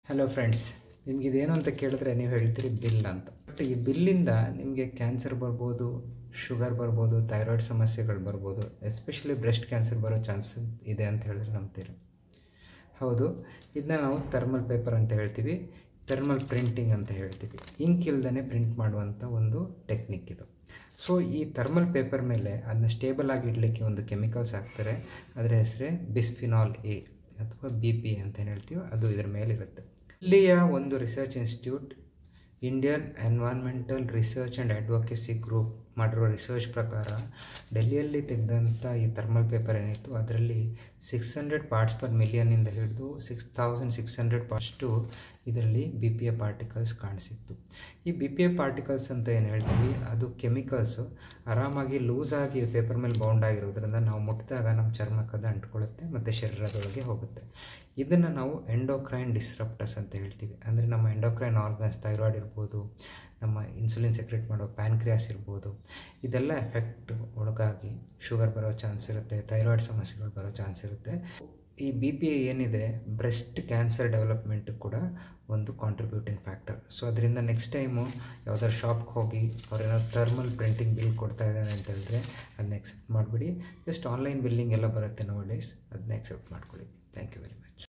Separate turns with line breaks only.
hello friends ನಿಮ್ಗೆ ಇದೇನು ಅಂತ ಕೇಳಿದ್ರೆ ನೀವು ಹೇಳ್ತೀರಿ ಬಿಲ್ ಅಂತ ಬಟ್ ಈ ಬಿಲ್ಲಿಂದ ನಿಮಗೆ ಕ್ಯಾನ್ಸರ್ ಬರ್ಬೋದು ಶುಗರ್ ಬರ್ಬೋದು ಥೈರಾಯ್ಡ್ ಸಮಸ್ಯೆಗಳು ಬರ್ಬೋದು ಎಸ್ಪೆಷಲಿ ಬ್ರೆಸ್ಟ್ ಕ್ಯಾನ್ಸರ್ ಬರೋ ಚಾನ್ಸ್ ಇದೆ ಅಂತ ಹೇಳಿದ್ರೆ ನಂಬ್ತೀರಿ ಹೌದು ಇದನ್ನ ನಾವು ಥರ್ಮಲ್ ಪೇಪರ್ ಅಂತ ಹೇಳ್ತೀವಿ ಥರ್ಮಲ್ ಪ್ರಿಂಟಿಂಗ್ ಅಂತ ಹೇಳ್ತೀವಿ ಇಂಕ್ ಇಲ್ದೇ ಪ್ರಿಂಟ್ ಮಾಡುವಂಥ ಒಂದು ಟೆಕ್ನಿಕ್ ಇದು ಸೊ ಈ ಥರ್ಮಲ್ ಪೇಪರ್ ಮೇಲೆ ಅದನ್ನ ಸ್ಟೇಬಲ್ ಆಗಿ ಇಡಲಿಕ್ಕೆ ಒಂದು ಕೆಮಿಕಲ್ಸ್ ಹಾಕ್ತಾರೆ ಅದರ ಹೆಸರೇ ಬಿಸ್ಫಿನಾಲ್ ಎ ಅಥವಾ ಬಿ ಪಿ ಅಂತ ಏನು ಹೇಳ್ತೀವಿ ಅದು ಇದರ ಮೇಲಿರುತ್ತೆ ಇಲ್ಲಿಯ ಒಂದು research institute Indian environmental research and advocacy group ಮಾಡಿರೋ ರಿಸರ್ಚ್ ಪ್ರಕಾರ ಡೆಲ್ಲಿಯಲ್ಲಿ ತೆಗೆದಂಥ ಈ ಥರ್ಮಲ್ ಪೇಪರ್ ಏನಿತ್ತು ಅದರಲ್ಲಿ ಸಿಕ್ಸ್ ಹಂಡ್ರೆಡ್ ಪಾರ್ಟ್ಸ್ ಪರ್ ಮಿಲಿಯನ್ನಿಂದ ಹಿಡಿದು ಸಿಕ್ಸ್ ತೌಸಂಡ್ ಸಿಕ್ಸ್ ಹಂಡ್ರೆಡ್ ಪಾರ್ಟ್ಸ್ಟು ಇದರಲ್ಲಿ ಬಿ ಪಿ ಎ ಪಾರ್ಟಿಕಲ್ಸ್ ಕಾಣಿಸಿತ್ತು ಈ ಬಿ ಪಿ ಎ ಪಾರ್ಟಿಕಲ್ಸ್ ಅಂತ ಏನು ಹೇಳ್ತೀವಿ ಅದು ಕೆಮಿಕಲ್ಸು ಆರಾಮಾಗಿ ಲೂಸ್ ಆಗಿ ಪೇಪರ್ ಮೇಲೆ ಬೌಂಡ್ ಆಗಿರೋದ್ರಿಂದ ನಾವು ಮುಟ್ಟಿದಾಗ ನಮ್ಮ ಚರ್ಮಕ್ಕದ ಅಂಟ್ಕೊಳ್ಳುತ್ತೆ ಮತ್ತು ಶರೀರದೊಳಗೆ ಹೋಗುತ್ತೆ ಇದನ್ನು ನಾವು ಎಂಡೋಕ್ರೈನ್ ಡಿಸ್ರಪ್ಟಸ್ ಅಂತ ಹೇಳ್ತೀವಿ ಅಂದರೆ ನಮ್ಮ ಎಂಡೋಕ್ರೈನ್ ಆರ್ಗನ್ಸ್ ಥೈರಾಯ್ಡ್ ಇರ್ಬೋದು ನಮ್ಮ ಇನ್ಸುಲಿನ್ ಸೆಕ್ರೆಟ್ ಮಾಡೋ ಪ್ಯಾನ್ಕ್ರಿಯಾಸ್ ಇರ್ಬೋದು ಇದೆಲ್ಲ ಎಫೆಕ್ಟ್ ಒಳಗಾಗಿ ಶುಗರ್ ಬರೋ ಚಾನ್ಸ್ ಇರುತ್ತೆ ಥೈರಾಯ್ಡ್ ಸಮಸ್ಯೆಗಳು ಬರೋ ಚಾನ್ಸ್ ಇರುತ್ತೆ ಈ ಬಿ ಪಿ ಏನಿದೆ ಬ್ರೆಸ್ಟ್ ಕ್ಯಾನ್ಸರ್ ಡೆವಲಪ್ಮೆಂಟ್ ಕೂಡ ಒಂದು ಕಾಂಟ್ರಿಬ್ಯೂಟಿಂಗ್ ಫ್ಯಾಕ್ಟರ್ ಸೊ ಅದರಿಂದ ನೆಕ್ಸ್ಟ್ ಟೈಮು ಯಾವ್ದಾದ್ರು ಶಾಪ್ಗೆ ಹೋಗಿ ಅವ್ರೇನೋ ಥರ್ಮಲ್ ಪ್ರಿಂಟಿಂಗ್ ಬಿಲ್ ಕೊಡ್ತಾ ಇದ್ದಾರೆ ಅಂತ ಹೇಳಿದ್ರೆ ಅದನ್ನ ಎಕ್ಸೆಪ್ಟ್ ಮಾಡಿಬಿಡಿ ಜಸ್ಟ್ ಆನ್ಲೈನ್ ಬಿಲ್ಲಿಂಗ್ ಎಲ್ಲ ಬರುತ್ತೆ ನೋ ಡೇಸ್ ಅದನ್ನ ಎಕ್ಸೆಪ್ಟ್ ಮಾಡ್ಕೊಳ್ಳಿ ಥ್ಯಾಂಕ್ ಯು ವೆರಿ ಮಚ್